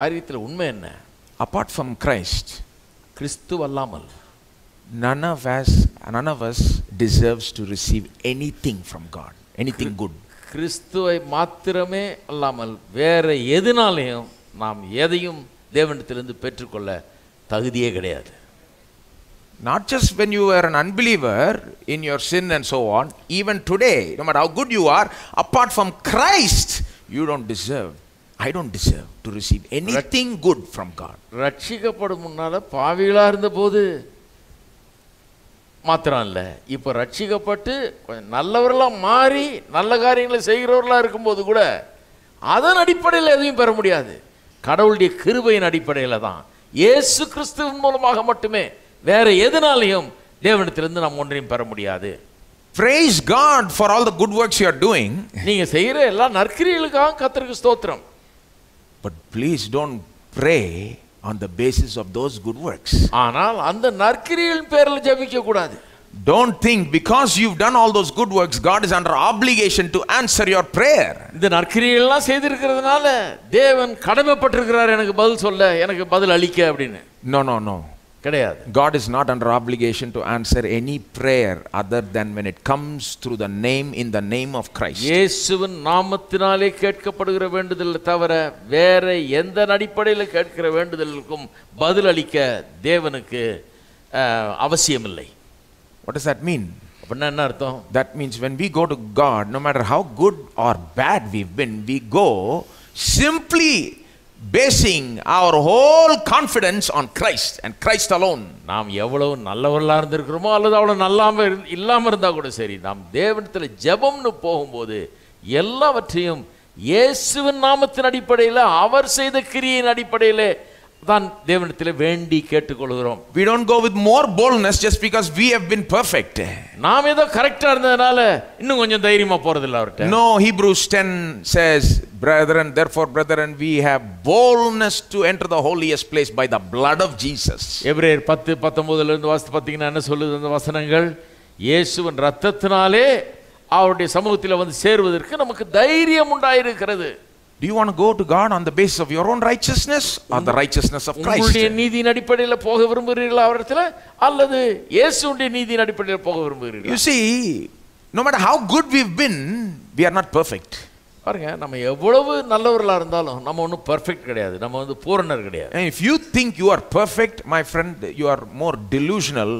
காரியத்தில் உண்மை என்ன Apart from Christ, கிறிஸ்து அல்லாமல் none of us, none of us deserves to receive anything from God, anything good. கிறிஸ்துவை மாத்திரமே அல்லாமல் வேற எதுனாலையும் நாம் எதையும் தேவனிடத்திலிருந்து பெற்றுக்கொள்ள தகுதியே கிடையாது Not just when you were an unbeliever in your sin and so on, even today, no matter how good you are, apart from Christ, you don't deserve, I don't deserve to receive anything good from God. ரட்சிக்கப்படும் முன்னால பாவிகளா இருந்தபோது மாத்திரம் இல்லை இப்போ ரட்சிக்கப்பட்டு கொஞ்சம் நல்லவர்களா மாறி நல்ல காரியங்களை செய்கிறவர்களா இருக்கும்போது கூட அதன் அடிப்படையில் எதையும் பெற முடியாது கடவுளுடைய கிருபையின் அடிப்படையில் தான் இயேசு கிறிஸ்துவின் மூலமாக மட்டுமே வேற எதனாலையும் தேவனிடத்திலிருந்து நாம் ஒன்றையும் பெற முடியாது Praise God for all the good works you are doing, நீங்க செய்கிற எல்லா நற்கிரியலுக்காக கத்தருக்கு ஸ்தோத்திரம் but please don't pray on the basis of those good works. ஆனால் அந்த நற்கிரியின் பேரில் ஜெபிக்க கூடாது Don't think because you've done all those good works, God is under obligation to answer your prayer. இந்த நற்கிரியெல்லாம் செய்திருக்கிறதுனால தேவன் கடமைப்பட்டிருக்கிறார் எனக்கு பதில் சொல்ல எனக்கு பதில் அளிக்க அப்படின்னு No, no, no. கிடையாது God is not under obligation to answer any prayer other than when it comes through the name in the name of Christ. இயேசுவின் நாமத்தினாலே கேட்கப்படுகிற வேண்டுதல் தவிர வேற எந்த அடிப்படையில் கேட்கிற வேண்டுதலுக்கும் பதில் அளிக்க தேவனுக்கு அஹ், அவசியமில்லை What does that mean? அப்படின்னா என்ன அர்த்தம் That means when we go to God, no matter how good or bad we've been, we go simply basing our whole confidence on Christ and Christ alone. நாம் எவ்வளவு நல்லவர்களாக இருந்திருக்கிறோமோ அல்லது அவ்வளோ நல்லாம இரு- இல்லாம இருந்தா கூட சரி நாம் தேவனிடத்தில் ஜெபம்னு போகும்போது எல்லாவற்றையும் இயேசுவின் நாமத்தின் அடிப்படையில் அவர் செய்த கிரியின் அடிப்படையில் தான் தேவனிடத்தில் வேண்டி கேட்டுக்கொள்கிறோம் We don't go with more boldness just because we have been perfect. நாம் ஏதோ கரெக்டா இருந்ததுனால இன்னும் கொஞ்சம் தைரியமா போறதில்ல அவர்கிட்ட No, Hebrews 10 says, Brethren, therefore, brethren, we have boldness to enter the holiest place by the blood of Jesus. எபிரேயர் பத்து பத்தொன்பதுல இருந்து வாசித்து பார்த்தீங்கன்னா என்ன சொல்லுது அந்த வசனங்கள் இயேசுவின் ரத்தத்தினாலே அவருடைய சமூகத்தில் வந்து சேருவதற்கு நமக்கு தைரியம் உண்டாயிருக்கிறது Do you want to go to God on the basis of your own righteousness or the righteousness of Christ? உங்களுடைய நீதியின் அடிப்படையில் போக விரும்புகிறீர்களா அவரிடத்துல அல்லது இயேசுடைய நீதியின் அடிப்படையில் போக விரும்புகிறீர்களா You see, no matter how good we've been, we are not perfect. பாருங்க நம்ம எவ்வளவு நல்லவர்களா இருந்தாலும் நம்ம ஒன்றும் பெர்ஃபெக்ட் கிடையாது நம்ம வந்து பூரணர் கிடையாது And if you think you are perfect, my friend, you are more delusional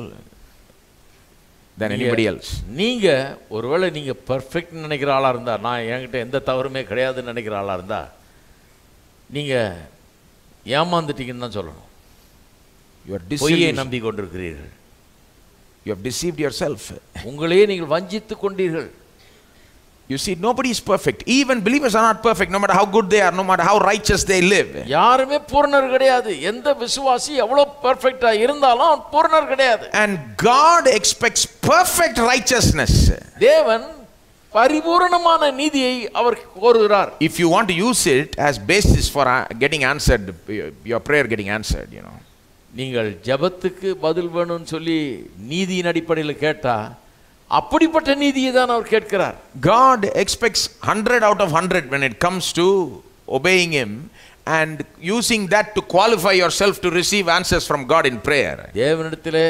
than anybody else. நீங்க ஒருவேளை நீங்க பெர்ஃபெக்ட் நினைக்கிற ஆளா இருந்தா நான் என்கிட்ட எந்த தவறுமே கிடையாதுன்னு நினைக்கிற ஆளா இருந்தா நீங்க ஏமாந்துட்டீங்கன்னு தான் சொல்லணும் You are பொய்யை deceived. நம்பி கொண்டிருக்கிறீர்கள் You have deceived yourself. உங்களையே நீங்கள் வஞ்சித்துக் கொண்டீர்கள் You see, nobody is perfect. Even believers are not perfect, no matter how good they are, no matter how righteous they live. யாருமே பூரணர் கிடையாது எந்த விசுவாசி எவ்வளவு பெர்ஃபெக்டா இருந்தாலும் அவன் பூரணர் கிடையாது And God expects perfect righteousness. தேவன் பரிபூரணமான நீதியை அவர் கோருகிறார் If you want to use it as basis for uh, getting answered, your prayer getting answered, you know. நீங்கள் ஜெபத்துக்கு பதில் வேணும்னு சொல்லி நீதியின் அடிப்படையில் கேட்டா அப்படிப்பட்ட நீதியை தான் அவர் கேட்கிறார் God expects 100 out of 100 when it comes to obeying Him and using that to qualify yourself to receive answers from God in prayer. தேவனிடத்திலே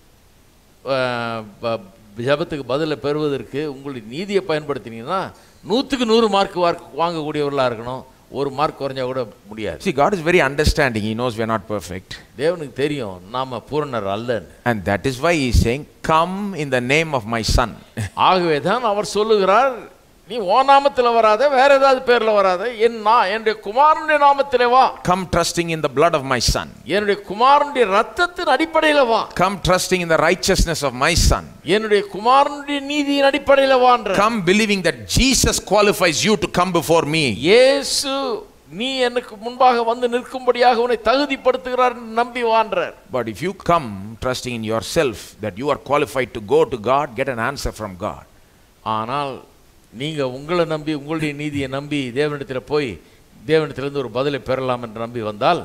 அஹ், ப- ஜெபத்துக்கு பதிலை பெறுவதற்கு உங்களுடைய நீதியை பயன்படுத்தினீங்கன்னா நூற்றுக்கு நூறு மார்க் வாங்கக்கூடியவர்களாக இருக்கணும் ஒரு மார்க் குறைஞ்சா கூட முடியாது See, God is very understanding. He knows we are not perfect. தேவனுக்கு தெரியும் நாம பூரணர் அல்லன்னு And that is why He is saying, Come in the name of my Son. ஆகவே தான் அவர் சொல்லுகிறார் நீ ஓ நாமத்தில் வராத வேற ஏதாவது பேர்ல வராத என் நான் என்னுடைய குமாரனுடைய நாமத்திலே வா Come trusting in the blood of my Son. என்னுடைய குமாரனுடைய ரத்தத்தின் அடிப்படையில் வா Come trusting in the righteousness of my Son. என்னுடைய குமாரனுடைய நீதியின் அடிப்படையில் வான்ற Come believing that Jesus qualifies you to come before me. இயேசு நீ எனக்கு முன்பாக வந்து நிற்கும்படியாக உன்னை தகுதிப்படுத்துகிறார் என்று நம்பி வான்றார் But if you come trusting in yourself that you are qualified to go to God, get an answer from God. ஆனால் நீங்க உங்களை நம்பி உங்களுடைய நீதியை நம்பி தேவனிடத்தில் போய் தேவனிடத்திலிருந்து ஒரு பதிலை பெறலாம் என்று நம்பி வந்தால்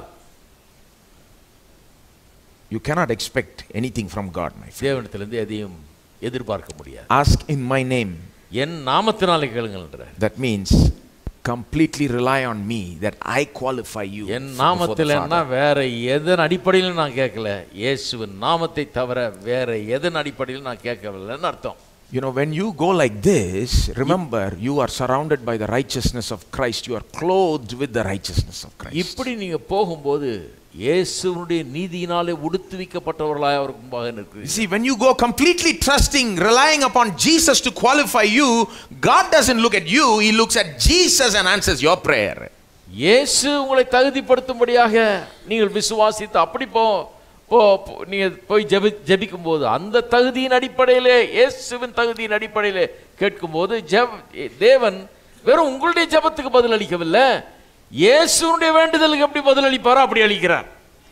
You cannot expect anything from God, my friend. தேவனிடத்திலிருந்து எதையும் எதிர்பார்க்க முடியாது Ask in my name. என் நாமத்தினாலே கேளுங்கள் என்றார் That means completely rely on me that I qualify you. N before the நாமத்தில் என்ன Father. வேற எதன் அடிப்படையில் நான் கேட்கல இயேசுவின் நாமத்தை தவிர வேற எதன் அடிப்படையில் நான் கேட்கவில்லைன்னு அர்த்தம் You know, when you go like this, remember you are surrounded by the righteousness of Christ. You are clothed with the righteousness of Christ. இப்படி நீங்க போகும்போது இயேசுவனுடைய நீதியினாலே உடுத்துவிக்கப்பட்டவர்களாய் அவருக்கு முன்பாக You நிற்கிறீர்கள் see, when you go completely trusting, relying upon Jesus to qualify you, God doesn't look at you, He looks at Jesus and answers your prayer. இயேசு உங்களை தகுதிப்படுத்தும்படியாக நீங்கள் விசுவாசித்து அப்படி போ போ போ- நீங்க போய் ஜெபி ஜெபிக்கும் போது அந்த தகுதியின் அடிப்படையிலே இயேசுவின் தகுதியின் அடிப்படையிலே கேட்கும்போது ஜெப தேவன் வெறும் உங்களுடைய ஜெபத்துக்கு பதில் அளிக்கவில்லை இயேசுனுடைய வேண்டுதலுக்கு எப்படி பதில் அளிப்பாரோ அப்படி அளிக்கிறார்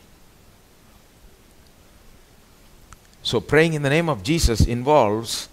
So, praying in the name of Jesus involves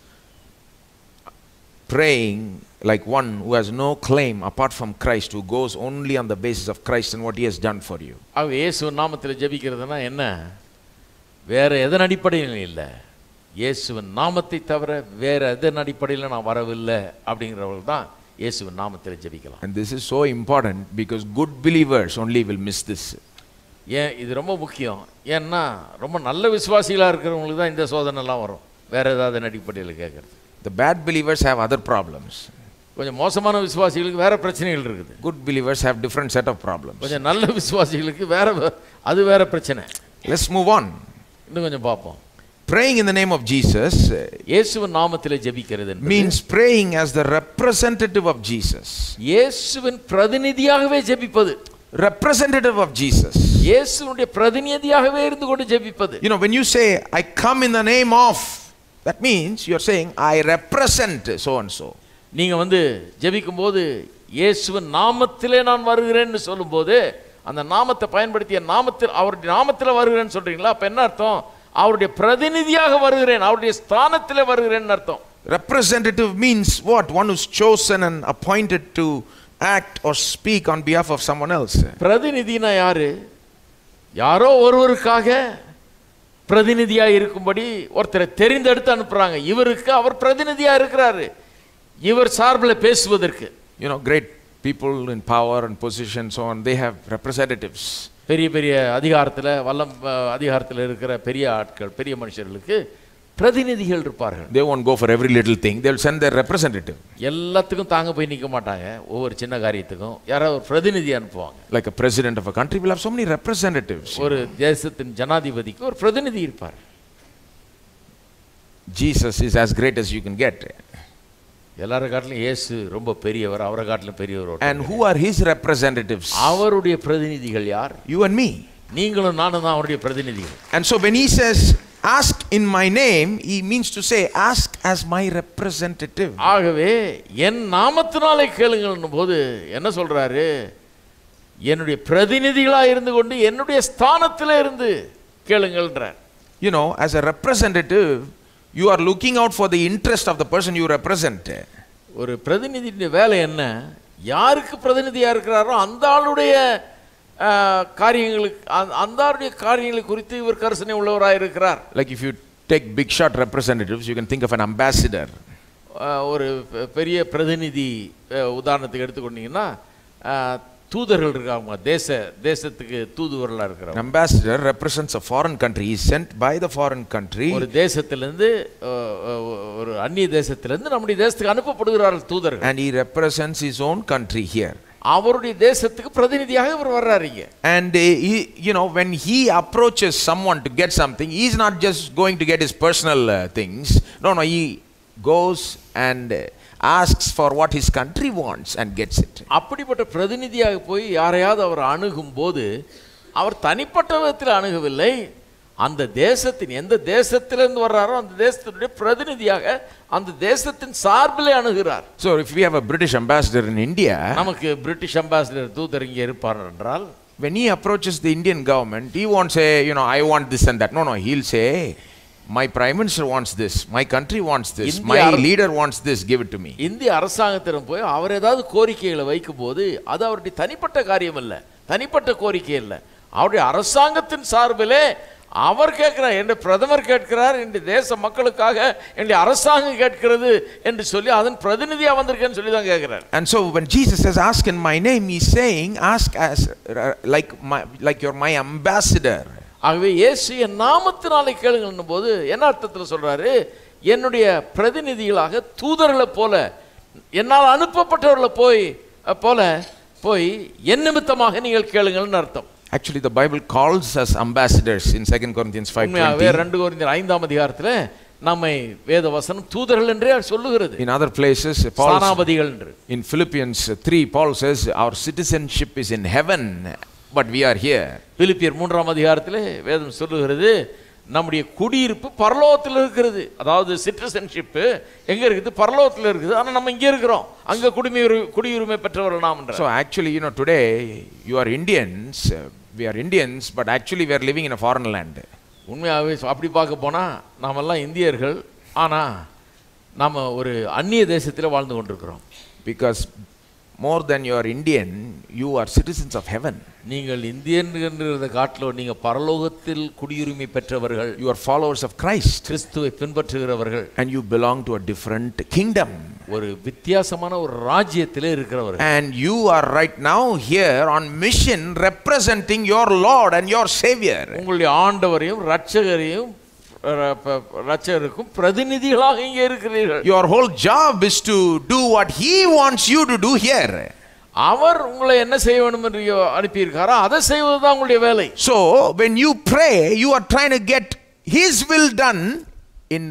praying like one who has no claim apart from Christ, who goes only on the basis of Christ and what He has done for you. அவ இயேசுவின் நாமத்தில் ஜெபிக்கிறதுனா என்ன வேற எதன் அடிப்படையில் இல்லை இயேசுவின் நாமத்தை தவிர வேற எதன் அடிப்படையில் நான் வரவில்லை அப்படிங்கிறவர்கள் தான் இயேசுவின் நாமத்தில் ஜெபிக்கலாம் And this is so important because good believers only will miss this. ஏன் இது ரொம்ப முக்கியம் ஏன்னா ரொம்ப நல்ல விசுவாசிகளாக இருக்கிறவங்களுக்கு தான் இந்த சோதனைலாம் வரும் வேற ஏதாவது அடிப்படையில் கேட்குறது The bad believers have other problems. கொஞ்சம் மோசமான விசுவாசிகளுக்கு வேற பிரச்சனைகள் இருக்குது Good believers have different set of problems. கொஞ்சம் நல்ல விசுவாசிகளுக்கு வேற வ- அது வேற பிரச்சனை Let's move on. இன்னும் கொஞ்சம் பார்ப்போம் Praying in the name of Jesus uh, இயேசுவின் நாமத்திலே ஜெபிக்கிறது என்பது means praying as the representative of Jesus. இயேசுவின் பிரதிநிதியாகவே ஜெபிப்பது Representative of Jesus. இயேசுனுடைய பிரதிநிதியாகவே இருந்து கொண்டு ஜெபிப்பது You know, when you say, I come in the name of, that means you're saying, I represent so and so. நீங்க வந்து ஜெபிக்கும் போது இயேசுவின் நாமத்திலே நான் வருகிறேன்னு சொல்லும்போது அந்த நாமத்தை பயன்படுத்திய நாமத்தில் அவருடைய நாமத்தில் வருகிறேன்னு சொல்றீங்களா அப்ப என்ன அர்த்தம் அவருடைய பிரதிநிதியாக வருகிறேன் அவருடைய ஸ்தானத்திலே வருகிறேன்னு அர்த்தம் Representative means what? One who's chosen and appointed to act or speak on behalf of someone else. பிரதிநிதினா யாரு யாரோ ஒருவருக்காக பிரதிநிதியா இருக்கும்படி ஒருத்தரை தெரிந்தெடுத்து அனுப்புறாங்க இவருக்கு அவர் பிரதிநிதியா இருக்கிறாரு இவர் சார்பில் பேசுவதற்கு You know, great people in power and position, so on, they have representatives. பெரிய பெரிய அதிகாரத்தில் வல்லம் அதிகாரத்தில் இருக்கிற பெரிய ஆட்கள் பெரிய மனுஷர்களுக்கு பிரதிநிதிகள் இருப்பார்கள் They won't go for every little thing, they'll send their representative. எல்லாத்துக்கும் தாங்க போய் நிற்க மாட்டாங்க ஒவ்வொரு சின்ன காரியத்துக்கும் யாராவது ஒரு பிரதிநிதி அனுப்புவாங்க Like a president of a country will have so many representatives. ஒரு தேசத்தின் ஜனாதிபதிக்கு ஒரு பிரதிநிதி இருப்பார் Jesus is as great as you can get. எல்லாரும் காட்டிலும் இயேசு ரொம்ப பெரியவர் அவரை காட்டிலும் பெரியவர் ஒருத்தர். And who are his representatives? அவருடைய பிரதிநிதிகள் யார் You and me. நீங்களும் நானும் தான் அவருடைய பிரதிநிதிகள் And so when he says, ask in my name, he means to say, ask as my representative. ஆகவே என் நாமத்தினாலே கேளுங்கள்னும் போது என்ன சொல்றாரு என்னுடைய பிரதிநிதிகளா இருந்து கொண்டு என்னுடைய ஸ்தானத்திலே இருந்து கேளுங்கள்ன்றார் You know, as a representative, you are looking out for the interest of the person you represent. ஒரு பிரதிநிதியுடைய வேலை என்ன யாருக்கு பிரதிநிதியா இருக்கிறாரோ அந்த ஆளுடைய ஆ, காரியங்களுக்கு அந்த- அந்த ஆளுடைய காரியங்களை குறித்து இவர் கரிசனை உள்ளவராக இருக்கிறார் Like if you take big shot representatives, you can think of an ambassador. ஆ, ஒரு பெ- பெரிய பிரதிநிதி ஆ, உதாரணத்துக்கு எடுத்துக்கொண்டீங்கன்னா ஆ, தூதர்கள் இருக்காங்க தேச தேசத்துக்கு தூதுவர்களாக An இருக்கிறாங்க ambassador represents a foreign country. He is sent by the foreign country ஒரு தேசத்திலிருந்து ஆ, ஆ, ஒரு அந்நிய தேசத்திலிருந்து நம்முடைய தேசத்துக்கு அனுப்பப்படுகிறார்கள் தூதர்கள் and he represents his own country here. அவருடைய தேசத்துக்கு பிரதிநிதியாக இவர் வர்றாரு இங்க And uh, he, you know, when he approaches someone to get something, he's not just going to get his personal uh, things. No, no, he goes and uh, asks for what his country wants and gets it. அப்படிப்பட்ட பிரதிநிதியாக போய் யாரையாவது அவர் அணுகும் போது அவர் தனிப்பட்ட விதத்தில் அணுகவில்லை அந்த தேசத்தின் எந்த தேசத்திலிருந்து வர்றாரோ அந்த தேசத்தினுடைய பிரதிநிதியாக அந்த தேசத்தின் சார்பிலே அணுகிறார் So, if we have a British ambassador in India, நமக்கு பிரிட்டிஷ் அம்பாசிடர் தூதர் இங்கே இருப்பார் என்றால் when he approaches the Indian government, he won't say, you know, I want this and that. No, no, he'll say, my prime minister wants this, my country wants this, my India- leader wants this, give it to me. இந்திய அரசாங்கத்திடம் போய் அவர் ஏதாவது கோரிக்கைகளை வைக்கும்போது அது அவருடைய தனிப்பட்ட காரியம் இல்லை தனிப்பட்ட கோரிக்கை இல்லை அவருடைய அரசாங்கத்தின் சார்பிலே அவர் கேட்கிறார் என்ற பிரதமர் கேட்கிறார் என்ற தேச மக்களுக்காக என்னுடைய அரசாங்கம் கேட்கிறது என்று சொல்லி அதன் பிரதிநிதியா வந்திருக்கேன்னு சொல்லி தான் கேட்கிறார் And so when Jesus says, Ask in my name, he's saying, Ask as uh, like, my, like you're my ambassador. ஆகவே இயேசு என் நாமத்தினாலே கேளுங்கன்னும் போது என்ன அர்த்தத்தில் சொல்றாரு என்னுடைய பிரதிநிதிகளாக தூதர்களை போல என்னால் அனுப்பப்பட்டவர்களை போய் அஹ், போல போய் என் நிமித்தமாக நீங்கள் கேளுங்கள்னு அர்த்தம் Actually, the Bible calls us ambassadors in 2 Corinthians உண்மையாகவே 5.20. ரெண்டு கொரிந்தியர் ஐந்தாம் அதிகாரத்தில் நம்மை வேத வசனம் தூதர்கள் என்றே சொல்லுகிறது In other places, Paul, சானாபதிகள் என்று in Philippians 3, Paul says, Our citizenship is in heaven, but we are here. பிலிப்பியர் மூன்றாம் அதிகாரத்தில் வேதம் சொல்லுகிறது நம்முடைய குடியிருப்பு பரலோகத்தில் இருக்கிறது அதாவது சிட்டிசன்ஷிப்பு எங்க இருக்குது பரலோகத்தில் இருக்குது ஆனா நம்ம இங்கே இருக்கிறோம் அங்க குடியுரிமை குடியுரிமை பெற்றவர்கள் நாம் என்ற So actually, you know, today you are Indians, uh, we are Indians, but actually we are living in a foreign land. உண்மையாகவே சொ- அப்படி பார்க்க போனா நாமெல்லாம் இந்தியர்கள் ஆனா நாம ஒரு அந்நிய தேசத்தில் வாழ்ந்து கொண்டிருக்கிறோம் Because more than you are Indian, you are citizens of heaven. நீங்கள் இந்தியன் என்கிறத காட்டிலும் நீங்க பரலோகத்தில் குடியுரிமை பெற்றவர்கள் You are followers of Christ. கிறிஸ்துவை பின்பற்றுகிறவர்கள் And you belong to a different kingdom. ஒரு வித்தியாசமான ஒரு ராஜ்யத்திலே இருக்கிறவர்கள் And you are right now here on mission representing your Lord and your Savior. உங்களுடைய ஆண்டவரையும் ரட்சகரையும் ர- ப- ரட்சகருக்கும் பிரதிநிதிகளாக இங்கே இருக்கிறீர்கள் Your whole job is to do what He wants you to do here. அவர் உங்களை என்ன செய்ய வேண்டும் என்று அனுப்பியிருக்காரோ அதை செய்வதுதான் உங்களுடைய வேலை So, when you pray, you are trying to get His will done in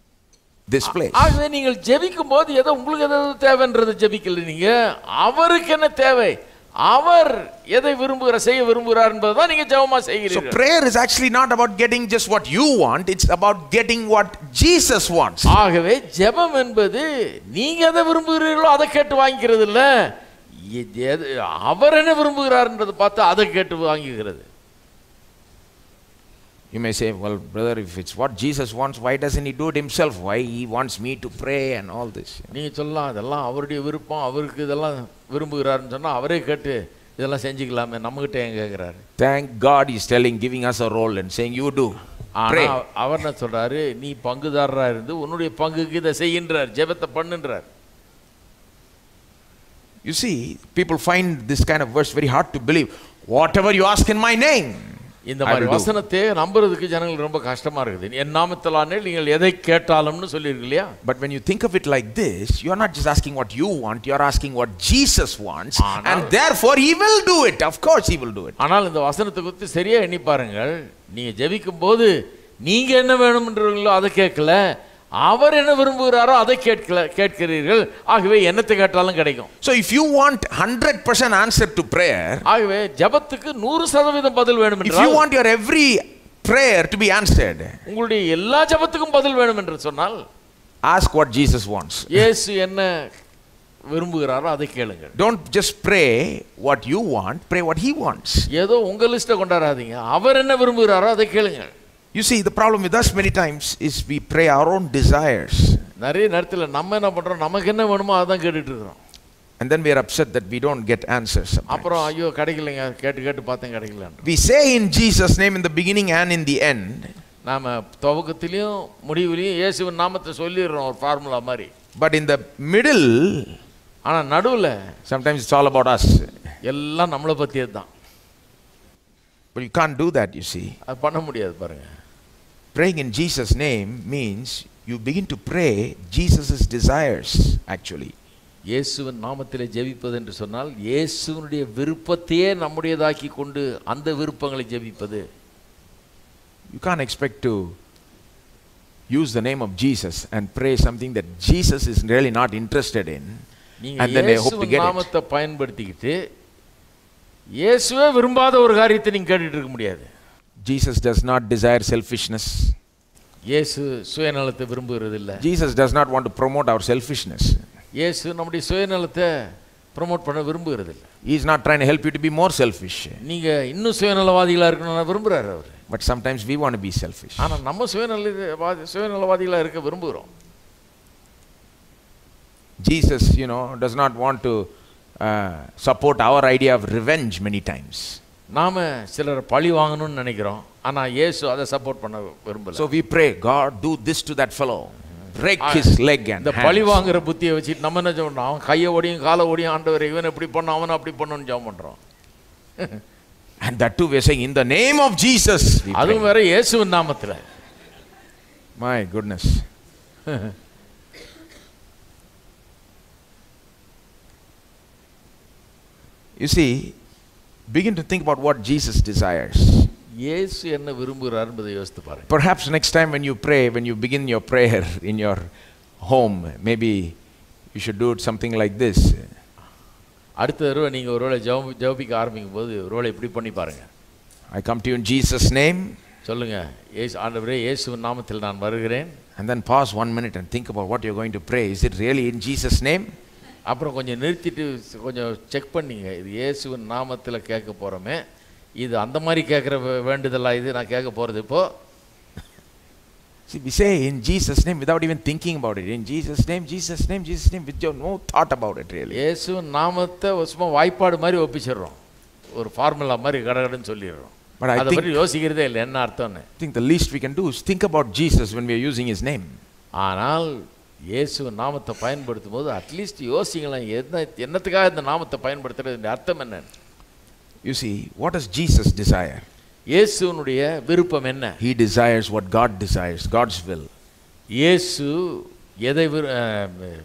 this place. ஆகவே நீங்கள் ஜெபிக்கும் போது ஏதோ உங்களுக்கு எதாவது தேவைன்றது ஜெபிக்கல நீங்க அவருக்கு என்ன தேவை அவர் எதை விரும்புகிற செய்ய விரும்புகிறார் என்பதுதான் நீங்க ஜெபமா So, செய்கிறீர்கள் prayer is actually not about getting just what you want, it's about getting what Jesus wants. ஆகவே ஜெபம் என்பது நீங்க எதை விரும்புகிறீர்களோ அதை கேட்டு வாங்கிக்கிறது இல்ல எது- எது- அவர் என்ன விரும்புகிறார்ன்றதை பார்த்து அதை கேட்டு வாங்கிக்கிறது You may say, well, brother, if it's what Jesus wants, why doesn't he do it himself? Why he wants me to pray and all this? நீங்க சொல்லலாம் அதெல்லாம் அவருடைய விருப்பம் அவருக்கு இதெல்லாம் விரும்புகிறாருன்னு சொன்னா அவரே கேட்டு இதெல்லாம் செஞ்சுக்கலாமே நம்மகிட்ட ஏன் கேட்குறாரு Thank God he's telling, giving us a role and saying, you do. ஆனா Pray. அவர் என்ன சொல்றாரு நீ பங்குதாரரா இருந்து உன்னுடைய பங்குக்கு இதை செய்கின்றார் ஜெபத்தை பண்ணுன்றார் You see, people find this kind of verse very hard to believe. Whatever you ask in my name, இந்த I மாதிரி will do. வசனத்தை நம்புறதுக்கு ஜனங்களுக்கு ரொம்ப கஷ்டமா இருக்குது என் நாமத்திலானே நீங்கள் எதை கேட்டாலும்னு சொல்லியிருக்கு இல்லையா But when you think of it like this, you're not just asking what you want, you're asking what Jesus wants, ஆனால்- and therefore He will do it. Of course, He will do it. ஆனால் இந்த வசனத்தை குறித்து சரியா எண்ணி பாருங்கள் நீங்க ஜெபிக்கும் போது நீங்க என்ன வேணும்ன்றீங்களோ அதை கேட்கல அவர் என்ன விரும்புகிறாரோ அதை கேட்கல கேட்கிறீர்கள் ஆகவே என்னத்தை கேட்டாலும் கிடைக்கும் So, if you want 100% answer to prayer, ஆகவே ஜெபத்துக்கு நூறு சதவீதம் பதில் வேணும் if you என்றால் want your every prayer to be answered, உங்களுடைய எல்லா ஜெபத்துக்கும் பதில் வேணும் என்று சொன்னால் ask what Jesus wants. இயேசு என்ன விரும்புகிறாரோ அதை கேளுங்கள் Don't just pray what you want, pray what He wants. ஏதோ உங்க லிஸ்ட்டை கொண்டாடாதீங்க அவர் என்ன விரும்புகிறாரோ அதை கேளுங்கள் You see, the problem with us many times is we pray our own desires. நிறைய நேரத்தில் நம்ம என்ன பண்றோம் நமக்கு என்ன வேணுமோ அதான் கேட்டுட்டு இருக்கிறோம் And then we are upset that we don't get answers. sometimes. அப்புறம் ஐயோ கிடைக்கலைங்க கேட்டு கேட்டு பார்த்தேன் கிடைக்கலன்னு We say in Jesus' name in the beginning and in the end, நாம துவக்கத்திலையும் முடிவுலையும் இயேசுவின் நாமத்தை சொல்லிடுறோம் ஒரு ஃபார்முலா மாதிரி but in the middle, ஆனா நடுவுல sometimes it's all about us. எல்லாம் நம்மளை பற்றியது தான் But you can't do that, you see. அது பண்ண முடியாது பாருங்க Praying in Jesus' name means you begin to pray Jesus' desires, actually. இயேசுவின் நாமத்திலே ஜெபிப்பது என்று சொன்னால் இயேசுவினுடைய விருப்பத்தையே நம்முடையதாக்கி கொண்டு அந்த விருப்பங்களை ஜெபிப்பது You can't expect to use the name of Jesus and pray something that Jesus is really not interested in. நீங்க And then they hope to இயேசுவின் get it. நாமத்தை பயன்படுத்திக்கிட்டு இயேசுவே விரும்பாத ஒரு காரியத்தை நீங்க கேட்டுட்டு இருக்க முடியாது Jesus does not desire selfishness. இயேசு சுயநலத்தை விரும்புகிறது இல்ல Jesus does not want to promote our selfishness. இயேசு நம்முடைய சுயநலத்தை ப்ரோமோட் பண்ண விரும்புகிறது இல்ல He is not trying to help you to be more selfish. நீங்க இன்னும் சுயநலவாதிகளா இருக்கணும்னு விரும்புறாரு அவர் But sometimes we want to be selfish. ஆனா நம்ம சுயநலவாதி சுயநலவாதிகளா இருக்க விரும்புகிறோம் Jesus, you know, does not want to uh, support our idea of revenge many times. நாம சிலர் பழி வாங்கணும்னு நினைக்கிறோம் ஆனா இயேசு அதை சப்போர்ட் பண்ண விரும்பல So we pray, God, do this to that fellow. Break his leg and இந்த பழி hands. வாங்குற புத்தியை வச்சுட்டு நம்ம என்ன சொல்றோம் அவன் கையை ஒடியும் காலை ஒடியும் ஆண்டவர் இவன் இப்படி பண்ண அவன் அப்படி பண்ணணும்னு ஜெபம் பண்றோம் And that too, we are saying, in the name of Jesus. we pray. அதுவும் வேற இயேசுவின் நாமத்துல My goodness. you see, begin to think about what Jesus desires. இயேசு என்ன விரும்புகிறார் என்பதை யோசித்து பாருங்க Perhaps next time when you pray, when you begin your prayer in your home, maybe you should do it something like this. அடுத்த தடவை நீங்க ஒருவேளை ஜெபம் ஜெபிக்க ஆரம்பிக்கும் போது ஒருவேளை இப்படி பண்ணி பாருங்க I come to you in Jesus' name, சொல்லுங்க இயேசு ஆண்டவரே இயேசுவின் நாமத்தில் நான் வருகிறேன் and then pause one minute and think about what you're going to pray. Is it really in Jesus' name? அப்புறம் கொஞ்சம் நிறுத்திட்டு கொஞ்சம் செக் பண்ணீங்க இது இயேசுவின் நாமத்தில் கேட்க போறோமே இது அந்த மாதிரி கேட்குற வேண்டுதலா இது நான் கேட்க போறது இப்போ See, we say in Jesus' name without even thinking about it. In Jesus' name, Jesus' name, Jesus' name, with your no thought about it really. இயேசுவின் நாமத்தை ஒரு சும்மா வாய்ப்பாடு மாதிரி ஒப்பிச்சிடுறோம் ஒரு ஃபார்முலா மாதிரி கடகடன்னு சொல்லிடுறோம் But I அதை think- பற்றி யோசிக்கிறதே இல்லை என்ன அர்த்தம்னு I think the least we can do is think about Jesus when we are using his name. ஆனால் இயேசுவின் நாமத்தை பயன்படுத்தும் போது அட்லீஸ்ட் யோசிங்களேன் என்ன என்னத்துக்காக இந்த நாமத்தை பயன்படுத்துறது அர்த்தம் என்ன You see, what does Jesus desire? இயேசுனுடைய விருப்பம் என்ன He desires what God desires, God's will. இயேசு எதை விரு- அஹ்,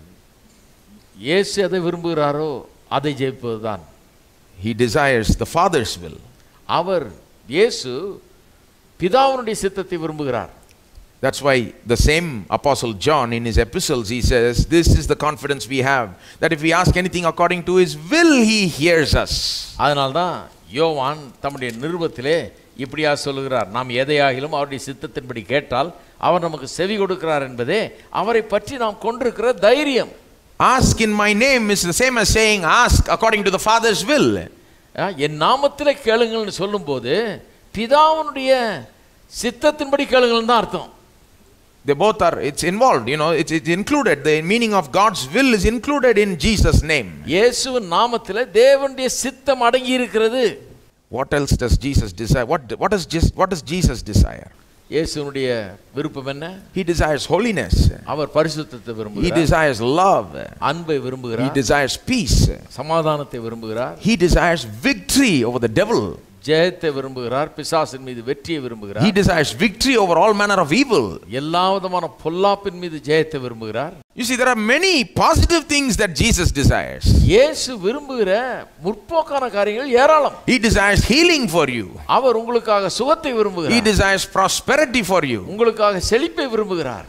இயேசு எதை விரும்புகிறாரோ அதை ஜெயிப்பது தான் He desires the Father's will. அவர் இயேசு பிதாவினுடைய சித்தத்தை விரும்புகிறார் That's why the same Apostle John in his epistles he says, This is the confidence we have that if we ask anything according to his will, he hears us. அதனால்தான் யோவான் தம்முடைய நிருபத்திலே இப்படியா சொல்லுகிறார் நாம் எதையாகிலும் அவருடைய சித்தத்தின்படி கேட்டால் அவர் நமக்கு செவி கொடுக்கிறார் என்பதே அவரை பற்றி நாம் கொண்டிருக்கிற தைரியம் Ask in my name is the same as saying, Ask according to the Father's will. ஆ, என் நாமத்திலே கேளுங்கள்னு சொல்லும்போது பிதாவினுடைய சித்தத்தின்படி கேளுங்கள்னு தான் அர்த்தம் They both are, it's involved, you know, it's, it's included. The meaning of God's will is included in Jesus' name. இயேசுவின் நாமத்திலே தேவனுடைய சித்தம் அடங்கி இருக்கிறது What else does Jesus desire? What, what, does, just, what does Jesus desire? இயேசுனுடைய விருப்பம் என்ன He desires holiness. அவர் பரிசுத்தத்தை He விரும்புகிறார் desires love. அன்பை He விரும்புகிறார் desires peace. சமாதானத்தை விரும்புகிறார் He desires victory over the devil. ஜெயத்தை விரும்புகிறார் பிசாசின் மீது வெற்றியை He விரும்புகிறார் desires victory over all manner of evil. எல்லா விதமான பொல்லாப்பின் மீது ஜெயத்தை விரும்புகிறார் You see, there are many positive things that Jesus desires. இயேசு விரும்புகிற முற்போக்கான காரியங்கள் ஏராளம் He desires healing for you. அவர் உங்களுக்காக சுகத்தை He விரும்புகிறார் desires prosperity for you. உங்களுக்காக செழிப்பை விரும்புகிறார்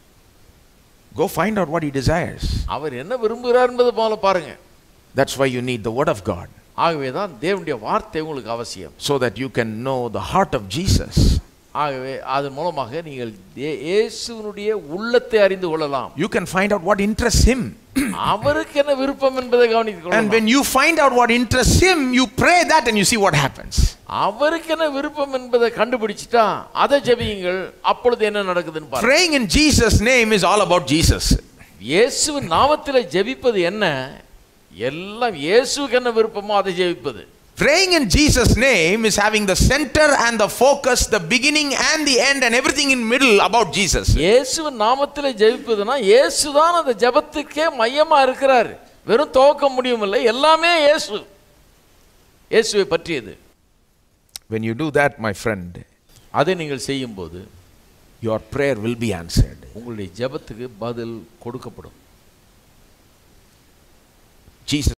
Go find out what He desires. அவர் என்ன விரும்புகிறார் என்பது போல பாருங்க That's why you need the Word of God. ஆகவே தான் தேவனுடைய வார்த்தை உங்களுக்கு அவசியம் so that you can know the heart of Jesus. ஆகவே அதன் மூலமாக நீங்கள் தே- இயேசுவினுடைய உள்ளத்தை அறிந்து கொள்ளலாம் You can find out what interests Him. அவருக்கு என்ன விருப்பம் என்பதை கவனித்துக் And கொள்ளலாம் when you find out what interests Him, you pray that and you see what happens. அவருக்கு என்ன விருப்பம் என்பதை கண்டுபிடிச்சிட்டா அதை ஜெபியுங்கள் அப்பொழுது என்ன நடக்குதுன்னு பாருங்க Praying in Jesus' name is all about Jesus. இயேசுவின் நாமத்தில் ஜெபிப்பது என்ன எல்லாம் இயேசுவுக்கு என்ன விருப்பமோ அதை ஜெபிப்பது Praying in Jesus' name is having the center and the focus, the beginning and the end, and everything in middle about Jesus. இயேசுவின் நாமத்தில் ஜெபிப்பதுனா இயேசுதான் அந்த ஜெபத்துக்கே மையமா இருக்கிறார் வெறும் துவக்க முடியுமில்லை எல்லாமே இயேசு இயேசுவை பற்றியது When you do that, my friend, அதை நீங்கள் செய்யும்போது your prayer will be answered. உங்களுடைய ஜெபத்துக்கு பதில் கொடுக்கப்படும் Jesus